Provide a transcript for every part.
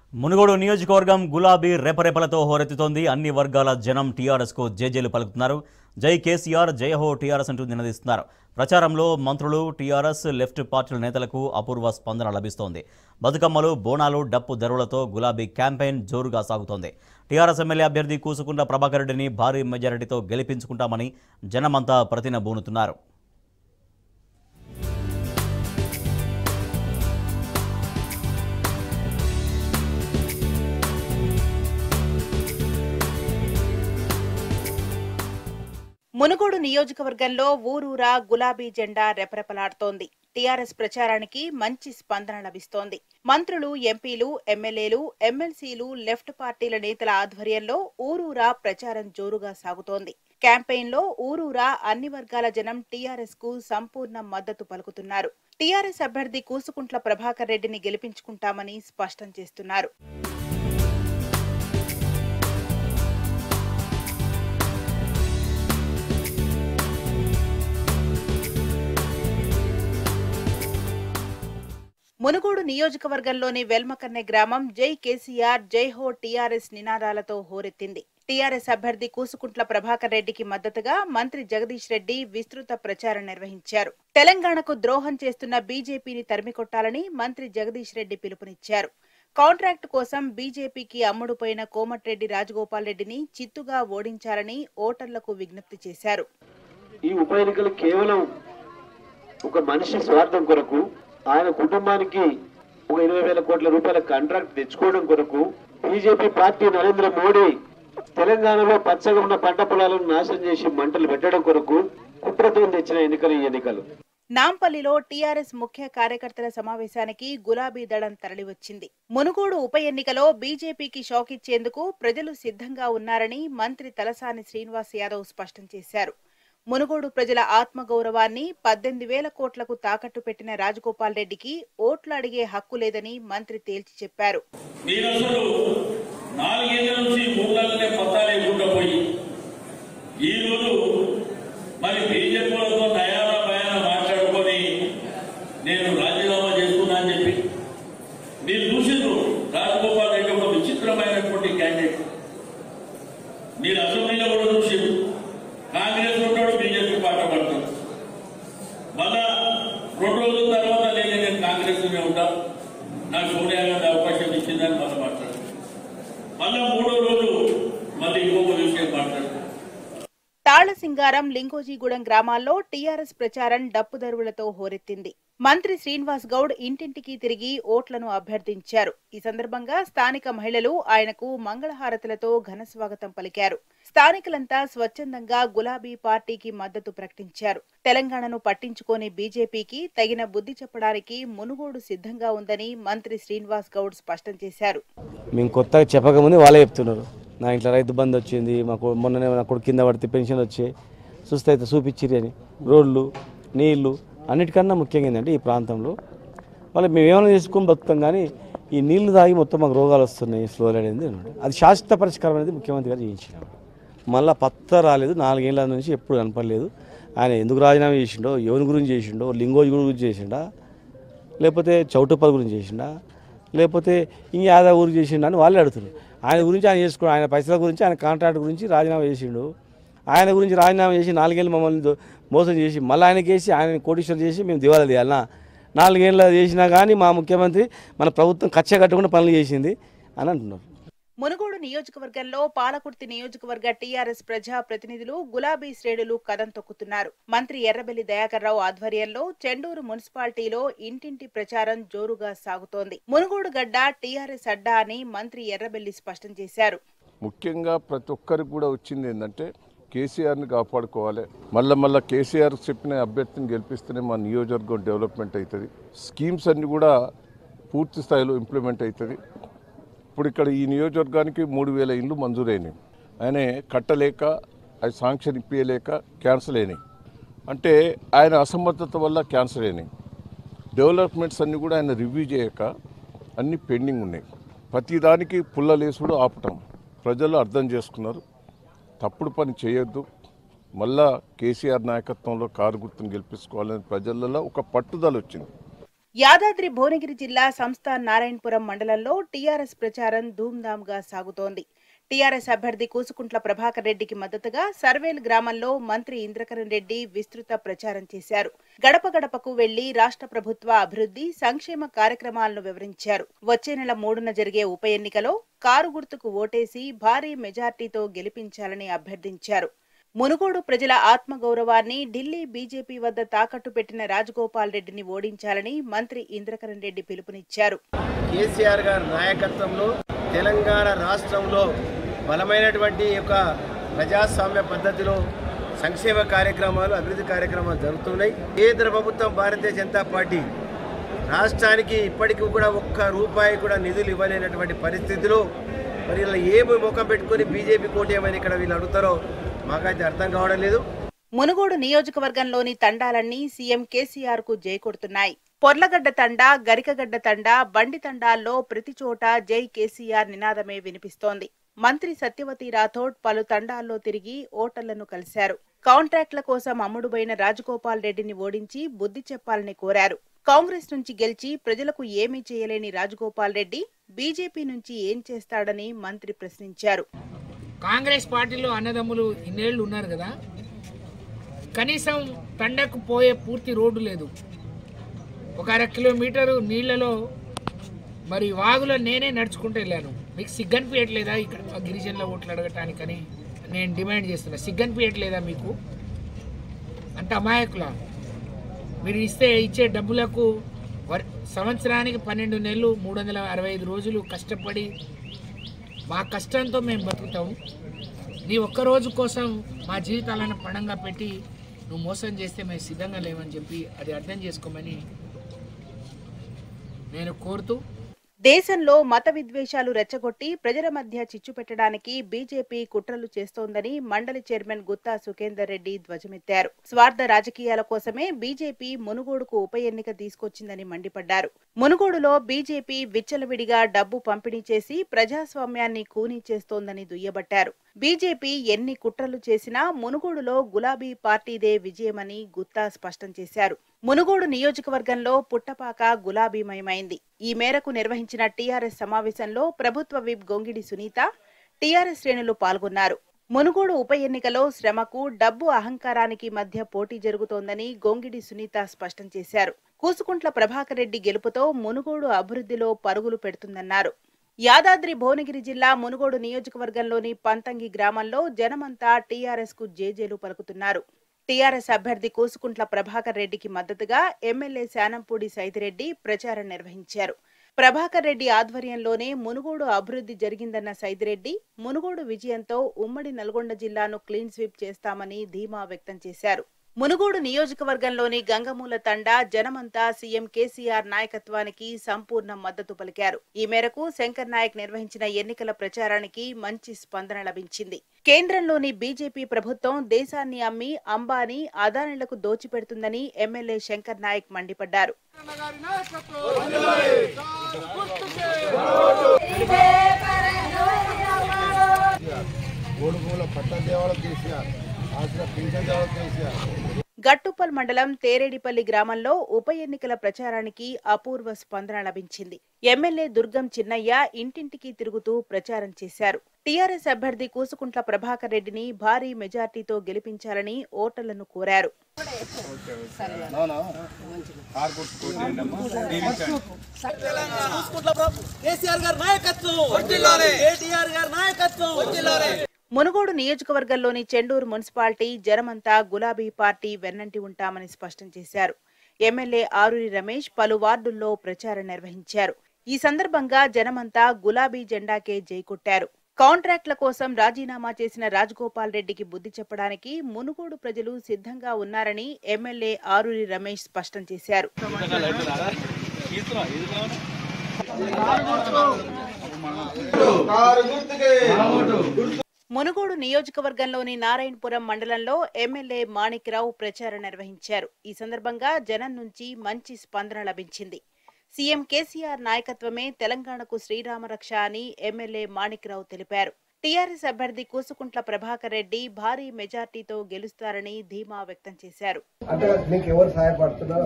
మునుగోడు నియోజకవర్గం గులాబీ రెపరెపలతో హోరెత్తుతోంది అన్ని వర్గాల జనం టీఆర్ఎస్ కు జేజేలు పలుకుతున్నారు జై కేసీఆర్ జయ హో టీఆర్ఎస్ అంటూ నినదిస్తున్నారు ప్రచారంలో మంత్రులు టీఆర్ఎస్ లెఫ్ట్ పార్టీల నేతలకు అపూర్వ స్పందన లభిస్తోంది బతుకమ్మలు బోనాలు డప్పు దరువులతో గులాబీ క్యాంపెయిన్ జోరుగా సాగుతోంది టీఆర్ఎస్ ఎమ్మెల్యే అభ్యర్థి కూసుకుంట ప్రభాకర్ రెడ్డిని భారీ మెజారిటీతో గెలిపించుకుంటామని జనమంతా ప్రతినబూనుతున్నారు మునుగోడు నియోజకవర్గంలో ఊరూరా గులాబీ జెండా రెపరెపలాడుతోంది టీఆర్ఎస్ ప్రచారానికి మంచి స్పందన లభిస్తోంది మంత్రులు ఎంపీలు ఎమ్మెల్యేలు ఎమ్మెల్సీలు లెఫ్ట్ పార్టీల నేతల ఆధ్వర్యంలో ఊరూరా ప్రచారం జోరుగా సాగుతోంది క్యాంపెయిన్లో ఊరూరా అన్ని వర్గాల జనం టీఆర్ఎస్ కు సంపూర్ణ మద్దతు పలుకుతున్నారు టీఆర్ఎస్ అభ్యర్థి కూసుకుంట్ల ప్రభాకర్ రెడ్డిని గెలిపించుకుంటామని స్పష్టం చేస్తున్నారు మునుగోడు నియోజకవర్గంలోని వెల్మకన్నె గ్రామం జై కేసీఆర్ జై హో టీఆర్ఎస్ నినాదాలతో హోరెత్తింది టీఆర్ఎస్ అభ్యర్థి కూసుకుంట్ల ప్రభాకర్ రెడ్డికి మద్దతుగా మంత్రి జగదీష్ రెడ్డి విస్తృత ప్రచారం నిర్వహించారు తెలంగాణకు ద్రోహం చేస్తున్న బీజేపీని తరిమికొట్టాలని మంత్రి జగదీష్ రెడ్డి పిలుపునిచ్చారు కాంట్రాక్ట్ కోసం బీజేపీకి అమ్ముడుపోయిన కోమటిరెడ్డి రాజగోపాల్ రెడ్డిని చిత్తుగా ఓడించాలని ఓటర్లకు విజ్ఞప్తి చేశారు ఈ ఉప ఎన్నికలు కేవలం ఒక మనిషి స్వార్థం కొరకు ఆయన కుటుంబానికి ఒక ఇరవై వేల కోట్ల రూపాయల కాంట్రాక్ట్ తెచ్చుకోవడం కొరకు బీజేపీ పార్టీ నరేంద్ర మోడీ తెలంగాణలో పచ్చగా ఉన్న పంట పొలాలను నాశనం చేసి మంటలు పెట్టడం కొరకు కుట్రతో తెచ్చిన ఎన్నికలు ఈ ఎన్నికలు నాంపల్లిలో టీఆర్ఎస్ ముఖ్య కార్యకర్తల సమావేశానికి గులాబీ దళం తరలివచ్చింది మునుగోడు ఉప ఎన్నికలో బీజేపీకి షాక్ ఇచ్చేందుకు ప్రజలు సిద్ధంగా ఉన్నారని మంత్రి తలసాని శ్రీనివాస్ యాదవ్ స్పష్టం చేశారు మునుగోడు ప్రజల ఆత్మగౌరవాన్ని పద్దెనిమిది వేల కోట్లకు తాకట్టు పెట్టిన రాజగోపాల్ రెడ్డికి ఓట్లు అడిగే హక్కు లేదని మంత్రి తేల్చి చెప్పారు మీరు అసలు నాలుగేళ్ల నుంచి ఊళ్ళనే పత్తా లేకుండా పోయి ఈ రోజు మరి బీజేపీ వాళ్ళతో నయాన భయాన మాట్లాడుకొని నేను రాజీనామా చేస్తున్నా అని చెప్పి మీరు చూసిండ్రు రాజగోపాల్ రెడ్డి ఒక విచిత్రమైనటువంటి క్యాండిడేట్ మీరు అసెంబ్లీలో కూడా చూసిండ్రు కాంగ్రెస్ ఉంటాడు బీజేపీ పాట పడతాడు మళ్ళా రెండు రోజుల తర్వాత లేదు నేను కాంగ్రెస్ లోనే ఉంటా నాకు సోనియా గాంధీ అవకాశం ఇచ్చిందని మళ్ళీ మాట్లాడు మళ్ళా మూడో రోజు మళ్ళీ ఇంకొక విషయం మాట్లాడు తాళ్లసింగారం లింగోజీగూడెం గ్రామాల్లో టీఆర్ఎస్ ప్రచారం డప్పుదరువులతో హోరెత్తింది మంత్రి శ్రీనివాస్ గౌడ్ ఇంటింటికి తిరిగి ఓట్లను అభ్యర్థించారు ఈ సందర్భంగా స్థానిక మహిళలు ఆయనకు మంగళహారతులతో ఘన స్వాగతం పలికారు స్థానికులంతా స్వచ్ఛందంగా గులాబీ పార్టీకి మద్దతు ప్రకటించారు తెలంగాణను పట్టించుకోని బీజేపీకి తగిన బుద్ధి చెప్పడానికి మునుగోడు సిద్ధంగా ఉందని మంత్రి శ్రీనివాస్ గౌడ్ స్పష్టం చేశారు మేము కొత్తగా చెప్పకముందే వాళ్ళే చెప్తున్నారు నా ఇంట్లో రైతు బంధు వచ్చింది మాకు మొన్ననే నా కొడుకు కింద పడితే పెన్షన్ వచ్చే చూస్తే అయితే చూపించిరి అని రోడ్లు నీళ్లు అన్నిటికన్నా ముఖ్యంగా ఏంటంటే ఈ ప్రాంతంలో వాళ్ళు మేము ఏమైనా చేసుకొని బతుకుతాం కానీ ఈ నీళ్లు తాగి మొత్తం మాకు రోగాలు వస్తున్నాయి స్లో అనేది అన్నాడు. అది శాశ్వత పరిష్కారం అనేది ముఖ్యమంత్రి గారు చేయించినాడు మళ్ళీ పత్త రాలేదు నాలుగేళ్ల నుంచి ఎప్పుడు కనపడలేదు ఆయన ఎందుకు రాజీనామా చేసిండో ఎవరి గురించి చేసిండో లింగోజ్ గురించి చేసిండా లేకపోతే చౌటుప్పల్ గురించి చేసిండా లేకపోతే ఇంక యాదవ్ గురించి చేసిండా అని వాళ్ళే అడుగుతున్నారు ఆయన గురించి ఆయన చేసుకో ఆయన పైసల గురించి ఆయన కాంట్రాక్ట్ గురించి రాజీనామా చేసిండు ఆయన గురించి రాజీనామా చేసి నాలుగేళ్ళు మమ్మల్ని దో- మోసం చేసి మళ్ళీ ఆయనకి వేసి ఆయన కోటీశ్వరం చేసి మేము దివాలా తీయాలనా నాలుగేళ్ళు చేసినా కానీ మా ముఖ్యమంత్రి మన ప్రభుత్వం కచ్చ కట్టకుండా పనులు చేసింది అని అంటున్నారు మునుగోడు నియోజకవర్గంలో పాలకుర్తి నియోజకవర్గ టీఆర్ఎస్ ప్రజా ప్రతినిధులు గులాబీ శ్రేణులు కదం తొక్కుతున్నారు మంత్రి ఎర్రబెల్లి దయాకర్ రావు ఆధ్వర్యంలో చెండూరు మున్సిపాలిటీలో ఇంటింటి ప్రచారం జోరుగా సాగుతోంది మునుగోడు గడ్డ టీఆర్ఎస్ అడ్డా అని మంత్రి ఎర్రబెల్లి స్పష్టం చేశారు ముఖ్యంగా ప్రతి ఒక్కరికి కూడా వచ్చింది ఏంటంటే కేసీఆర్ని కాపాడుకోవాలి మళ్ళీ మళ్ళీ కేసీఆర్ చెప్పిన అభ్యర్థిని గెలిపిస్తేనే మా నియోజకవర్గం డెవలప్మెంట్ అవుతుంది స్కీమ్స్ అన్ని కూడా పూర్తి స్థాయిలో ఇంప్లిమెంట్ అవుతుంది ఇప్పుడు ఇక్కడ ఈ నియోజకవర్గానికి మూడు వేల ఇండ్లు మంజూరైనవి ఆయన కట్టలేక అది శాంక్షన్ ఇప్పించలేక క్యాన్సిల్ అయినాయి అంటే ఆయన అసమర్థత వల్ల క్యాన్సిల్ అయినాయి డెవలప్మెంట్స్ అన్నీ కూడా ఆయన రివ్యూ చేయక అన్నీ పెండింగ్ ఉన్నాయి ప్రతిదానికి పుల్లలేసుడు ఆపటం ప్రజలు అర్థం చేసుకున్నారు తప్పుడు పని చేయొద్దు మళ్ళా కేసీఆర్ నాయకత్వంలో కారు గుర్తును గెలిపించుకోవాలని ప్రజలలో ఒక పట్టుదల వచ్చింది యాదాద్రి భువనగిరి జిల్లా సంస్థాన్ నారాయణపురం మండలంలో టీఆర్ఎస్ ప్రచారం ధూమ్ధామ్గా సాగుతోంది టీఆర్ఎస్ అభ్యర్థి కూసుకుంట్ల ప్రభాకర్ రెడ్డికి మద్దతుగా సర్వేల్ గ్రామంలో మంత్రి ఇంద్రకరణ్ రెడ్డి విస్తృత ప్రచారం చేశారు గడప గడపకు వెళ్లి రాష్ట్ర ప్రభుత్వ అభివృద్ధి సంక్షేమ కార్యక్రమాలను వివరించారు వచ్చే నెల మూడున జరిగే ఉప ఎన్నికలో కారు గుర్తుకు ఓటేసి భారీ మెజార్టీతో గెలిపించాలని అభ్యర్థించారు మునుగోడు ప్రజల ఆత్మగౌరవాన్ని ఢిల్లీ బీజేపీ వద్ద తాకట్టు పెట్టిన రాజగోపాల్ రెడ్డిని ఓడించాలని మంత్రి ఇంద్రకరణ్ రెడ్డి పిలుపునిచ్చారు కేసీఆర్ గారి నాయకత్వంలో తెలంగాణ రాష్ట్రంలో బలమైనటువంటి యొక్క ప్రజాస్వామ్య పద్ధతిలో సంక్షేమ కార్యక్రమాలు అభివృద్ధి కార్యక్రమాలు జరుగుతున్నాయి కేంద్ర ప్రభుత్వం భారతీయ జనతా పార్టీ రాష్ట్రానికి ఇప్పటికీ కూడా ఒక్క రూపాయి కూడా నిధులు ఇవ్వలేనటువంటి పరిస్థితిలో మరి ఇలా ఏమి ముఖం పెట్టుకొని బీజేపీ కోటి ఏమని ఇక్కడ వీళ్ళు అడుగుతారో మాకైతే అర్థం కావడం లేదు మునుగోడు నియోజకవర్గంలోని తండాలన్నీ సీఎం కేసీఆర్ కు జై కొడుతున్నాయి పొర్లగడ్డ తండా గరికగడ్డ తండా బండి తండాల్లో ప్రతి చోట జై కేసీఆర్ నినాదమే వినిపిస్తోంది మంత్రి సత్యవతి రాథోడ్ పలు తండాల్లో తిరిగి ఓటర్లను కలిశారు కాంట్రాక్టుల కోసం అమ్ముడుపోయిన రాజగోపాల్ రెడ్డిని ఓడించి బుద్ధి చెప్పాలని కోరారు కాంగ్రెస్ నుంచి గెలిచి ప్రజలకు ఏమీ చేయలేని రాజగోపాల్ రెడ్డి బీజేపీ నుంచి ఏం చేస్తాడని మంత్రి ప్రశ్నించారు కాంగ్రెస్ పార్టీలో అన్నదమ్ములు ఇన్నేళ్ళు ఉన్నారు కదా కనీసం తండకు పోయే పూర్తి రోడ్డు లేదు ఒక అర కిలోమీటరు నీళ్లలో మరి వాగులో నేనే నడుచుకుంటూ వెళ్ళాను మీకు సిగ్గనిపించట్లేదా ఇక్కడ ఆ గిరిజనుల ఓట్లు అడగటానికని నేను డిమాండ్ చేస్తున్నా సిగ్గనిపించట్లేదా మీకు అంత అమాయకుల మీరు ఇస్తే ఇచ్చే డబ్బులకు వర్- సంవత్సరానికి పన్నెండు నెలలు మూడు వందల అరవై ఐదు రోజులు కష్టపడి మా కష్టంతో మేము బతుకుతాము నీ ఒక్క రోజు కోసం మా జీవితాలను పణంగా పెట్టి నువ్వు మోసం చేస్తే మేము సిద్ధంగా లేవని చెప్పి అది అర్థం చేసుకోమని నేను కోరుతూ దేశంలో మత విద్వేషాలు రెచ్చగొట్టి ప్రజల మధ్య చిచ్చు పెట్టడానికి బీజేపీ కుట్రలు చేస్తోందని మండలి చైర్మన్ గుత్తా సుఖేందర్ రెడ్డి ధ్వజమెత్తారు స్వార్థ రాజకీయాల కోసమే బీజేపీ మునుగోడుకు ఉప ఎన్నిక తీసుకొచ్చిందని మండిపడ్డారు మునుగోడులో బీజేపీ విచ్చలవిడిగా డబ్బు పంపిణీ చేసి ప్రజాస్వామ్యాన్ని కూనీ చేస్తోందని దుయ్యబట్టారు బీజేపీ ఎన్ని కుట్రలు చేసినా మునుగోడులో గులాబీ పార్టీదే విజయమని గుత్తా స్పష్టం చేశారు మునుగోడు నియోజకవర్గంలో పుట్టపాక గులాబీమయమైంది ఈ మేరకు నిర్వహించిన టీఆర్ఎస్ సమావేశంలో ప్రభుత్వ విప్ గొంగిడి సునీత టీఆర్ఎస్ శ్రేణులు పాల్గొన్నారు మునుగోడు ఉప ఎన్నికలో శ్రమకు డబ్బు అహంకారానికి మధ్య పోటీ జరుగుతోందని గొంగిడి సునీత స్పష్టం చేశారు కూసుకుంట్ల ప్రభాకర్ రెడ్డి గెలుపుతో మునుగోడు అభివృద్ధిలో పరుగులు పెడుతుందన్నారు యాదాద్రి భువనగిరి జిల్లా మునుగోడు నియోజకవర్గంలోని పంతంగి గ్రామంలో జనమంతా టీఆర్ఎస్ కు జేజేలు పలుకుతున్నారు టీఆర్ఎస్ అభ్యర్థి కూసుకుంట్ల ప్రభాకర్ రెడ్డికి మద్దతుగా ఎమ్మెల్యే శానంపూడి సైదిరెడ్డి ప్రచారం నిర్వహించారు ప్రభాకర్ రెడ్డి ఆధ్వర్యంలోనే మునుగోడు అభివృద్ధి జరిగిందన్న సైదిరెడ్డి మునుగోడు విజయంతో ఉమ్మడి నల్గొండ జిల్లాను క్లీన్ స్వీప్ చేస్తామని ధీమా వ్యక్తం చేశారు మునుగోడు నియోజకవర్గంలోని గంగమూల తండా జనమంతా సీఎం కేసీఆర్ నాయకత్వానికి సంపూర్ణ మద్దతు పలికారు ఈ మేరకు శంకర్ నాయక్ నిర్వహించిన ఎన్నికల ప్రచారానికి మంచి స్పందన లభించింది కేంద్రంలోని బీజేపీ ప్రభుత్వం దేశాన్ని అమ్మి అంబానీ అదానిలకు దోచిపెడుతుందని ఎమ్మెల్యే శంకర్ నాయక్ మండిపడ్డారు గట్టుప్పల్ మండలం తేరేడిపల్లి గ్రామంలో ఉప ఎన్నికల ప్రచారానికి అపూర్వ స్పందన లభించింది ఎమ్మెల్యే దుర్గం చిన్నయ్య ఇంటింటికి తిరుగుతూ ప్రచారం చేశారు టీఆర్ఎస్ అభ్యర్థి కూసుకుంట్ల ప్రభాకర్ రెడ్డిని భారీ మెజార్టీతో గెలిపించాలని ఓటర్లను కోరారు కేసీఆర్ గారి నాయకత్వం కేటీఆర్ గారి నాయకత్వం మునుగోడు నియోజకవర్గంలోని చెండూరు మున్సిపాలిటీ జనమంతా గులాబీ పార్టీ వెన్నంటి ఉంటామని స్పష్టం చేశారు ఎమ్మెల్యే ఆరూరి రమేష్ పలు వార్డుల్లో ప్రచారం నిర్వహించారు ఈ సందర్భంగా జనమంతా గులాబీ జెండాకే జైకొట్టారు కాంట్రాక్టుల కోసం రాజీనామా చేసిన రాజగోపాల్ రెడ్డికి బుద్ధి చెప్పడానికి మునుగోడు ప్రజలు సిద్ధంగా ఉన్నారని ఎమ్మెల్యే ఆరూరి రమేష్ స్పష్టం చేశారు మునుగోడు నియోజకవర్గంలోని నారాయణపురం మండలంలో ఎమ్మెల్యే మాణిక్రావు ప్రచారం నిర్వహించారు ఈ సందర్భంగా జనం నుంచి మంచి స్పందన లభించింది సీఎం కేసీఆర్ నాయకత్వమే తెలంగాణకు శ్రీరామరక్ష అని ఎమ్మెల్యే మాణిక్రావు తెలిపారు టీఆర్ఎస్ అభ్యర్థి కూసుకుంట్ల ప్రభాకర్ రెడ్డి భారీ మెజార్టీతో గెలుస్తారని ధీమా వ్యక్తం చేశారు అంటే మీకు ఎవరు సహాయపడుతున్నారు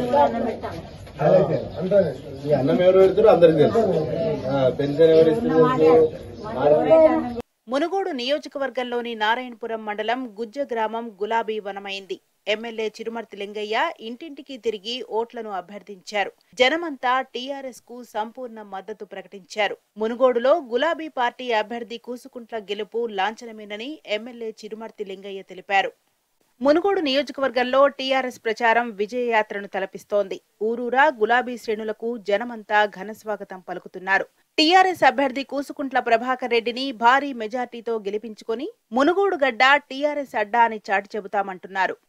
అలాగే అంటే ఈ అన్నం ఎవరు పెడుతారో అందరికి తెలుసు ఆ, పెన్షన్ ఎవరు ఇస్తున్నారు మునుగోడు నియోజకవర్గంలోని నారాయణపురం మండలం గుజ్జ గ్రామం గులాబీ వనమైంది ఎమ్మెల్యే చిరుమర్తి లింగయ్య ఇంటింటికి తిరిగి ఓట్లను అభ్యర్థించారు జనమంతా టీఆర్ఎస్ కు సంపూర్ణ మద్దతు ప్రకటించారు మునుగోడులో గులాబీ పార్టీ అభ్యర్థి కూసుకుంట్ల గెలుపు లాంఛనమేనని ఎమ్మెల్యే చిరుమర్తి లింగయ్య తెలిపారు మునుగోడు నియోజకవర్గంలో టీఆర్ఎస్ ప్రచారం విజయయాత్రను తలపిస్తోంది ఊరూరా గులాబీ శ్రేణులకు జనమంతా ఘనస్వాగతం పలుకుతున్నారు టీఆర్ఎస్ అభ్యర్థి కూసుకుంట్ల ప్రభాకర్ రెడ్డిని భారీ మెజార్టీతో గెలిపించుకొని మునుగోడు గడ్డ టీఆర్ఎస్ అడ్డా అని చాటి చెబుతామంటున్నారు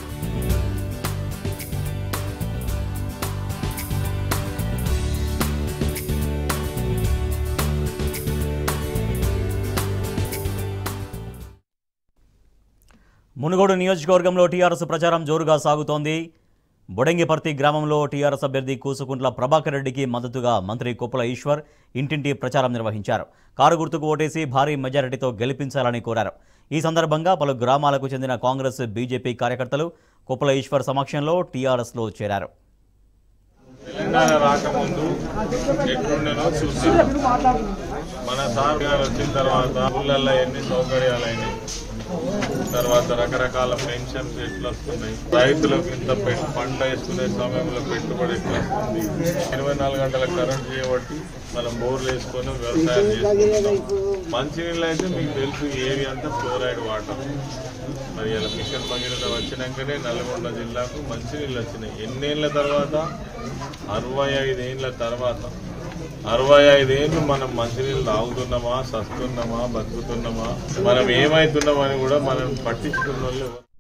మునుగోడు నియోజకవర్గంలో టీఆర్ఎస్ ప్రచారం జోరుగా సాగుతోంది బొడంగిపర్తి గ్రామంలో టీఆర్ఎస్ అభ్యర్థి కూసుకుంట్ల ప్రభాకర్ రెడ్డికి మద్దతుగా మంత్రి కొప్పుల ఈశ్వర్ ఇంటింటి ప్రచారం నిర్వహించారు కారు గుర్తుకు ఓటేసి భారీ మెజారిటీతో గెలిపించాలని కోరారు ఈ సందర్భంగా పలు గ్రామాలకు చెందిన కాంగ్రెస్ బీజేపీ కార్యకర్తలు కొప్పుల ఈశ్వర్ సమక్షంలో టీఆర్ఎస్లో చేరారు తెలంగాణ రాకముందు ఎట్లుండేనో చూసాం మన సార్ గారు వచ్చిన తర్వాత ఊళ్ళల్లో ఎన్ని సౌకర్యాలు అయినాయి తర్వాత రకరకాల పెన్షన్స్ ఎట్లా వస్తున్నాయి రైతులకు ఇంత పెట్- పంట వేసుకునే సమయంలో పెట్టుబడి ఎట్లా వస్తుంది ఇరవై నాలుగు గంటల కరెంట్ చేయబట్టి మనం బోర్లు వేసుకొని వ్యవసాయం చేసుకుంటాం మంచినీళ్ళు అయితే మీకు తెలుసు ఈ ఏరియా అంతా ఫ్లోరైడ్ వాటర్ మరి ఇలా మిషన్ భగీరథ వచ్చినాకనే నల్గొండ జిల్లాకు మంచినీళ్ళు వచ్చినాయి ఎన్నేళ్ల తర్వాత అరవై ఐదేళ్ల తర్వాత అరవై ఐదేళ్ళు మనం మంచినీళ్ళు తాగుతున్నామా సస్తున్నామా బతుకుతున్నామా మనం ఏమైతున్నామని కూడా మనం పట్టించుకున్న వాళ్ళు ఎవరు-